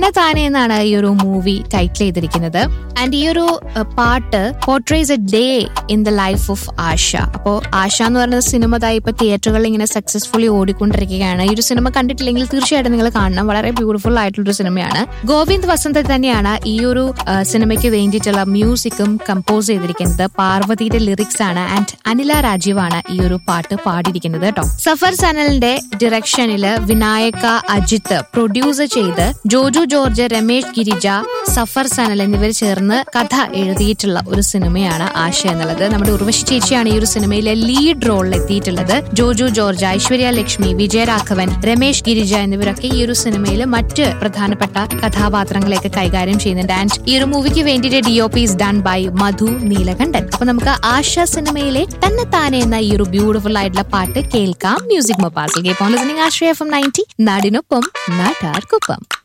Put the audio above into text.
തന്നെ താനെ എന്നാണ് ഈ ഒരു മൂവി ടൈറ്റിൽ ചെയ്തിരിക്കുന്നത് ആൻഡ് ഈ ഒരു അഹ്, പാട്ട് portrays a day in the life of Asha അപ്പോ ആശ എന്ന് പറയുന്ന സിനിമ ദാ ഇപ്പൊ തിയേറ്ററുകളിൽ ഇങ്ങനെ സക്സസ്ഫുള്ളി ഓടിക്കൊണ്ടിരിക്കുകയാണ് ഈ ഒരു സിനിമ കണ്ടിട്ടില്ലെങ്കിൽ തീർച്ചയായിട്ടും നിങ്ങൾ കാണണം വളരെ ബ്യൂട്ടിഫുൾ ആയിട്ടുള്ള ഒരു സിനിമയാണ് ഗോവിന്ദ് വസന്ത് തന്നെയാണ് ഈ ഒരു അഹ്, സിനിമയ്ക്ക് വേണ്ടിയിട്ടുള്ള മ്യൂസിക്കും കമ്പോസ് ചെയ്തിരിക്കുന്നത് പാർവതിയുടെ ലിറിക്സ് ആണ് ആൻഡ് അനില രാജീവാണ് ഈ ഒരു പാട്ട് പാടിയിരിക്കുന്നത് കേട്ടോ സഫർ സനലിന്റെ ഡിറക്ഷനില് വിനായക അജിത്ത് പ്രൊഡ്യൂസ് ചെയ്ത് ജോജു ജോർജ് രമേഷ് ഗിരിജ സഫർ സനൽ എന്നിവർ ചേർന്ന് കഥ എഴുതിയിട്ടുള്ള ഒരു സിനിമയാണ് ആശ എന്നുള്ളത് നമ്മുടെ ഉർവശി ചേച്ചിയാണ് ഈ ഒരു സിനിമയിലെ ലീഡ് റോളിൽ എത്തിയിട്ടുള്ളത് ജോജു ജോർജ് ഐശ്വര്യ ലക്ഷ്മി വിജയരാഘവൻ രമേഷ് ഗിരിജ എന്നിവരൊക്കെ ഈ ഒരു സിനിമയിൽ മറ്റ് പ്രധാനപ്പെട്ട കഥാപാത്രങ്ങളെയൊക്കെ കൈകാര്യം ചെയ്യുന്നുണ്ട് ആൻഡ് ഈ ഒരു മൂവിക്ക് വേണ്ടിയിട്ട് D O P is done by Madhu Neelakandan അപ്പൊ നമുക്ക് ആശ സിനിമയിലെ തന്നെ താനെ എന്ന ഈ ഒരു ബ്യൂട്ടിഫുൾ ആയിട്ടുള്ള പാട്ട് കേൾക്കാം മ്യൂസിക് മൊബാസിൽ കേൾപ്പോൾ listening Ashraya F M ninety നാടിനൊപ്പം നാട്ടാർക്കൊപ്പം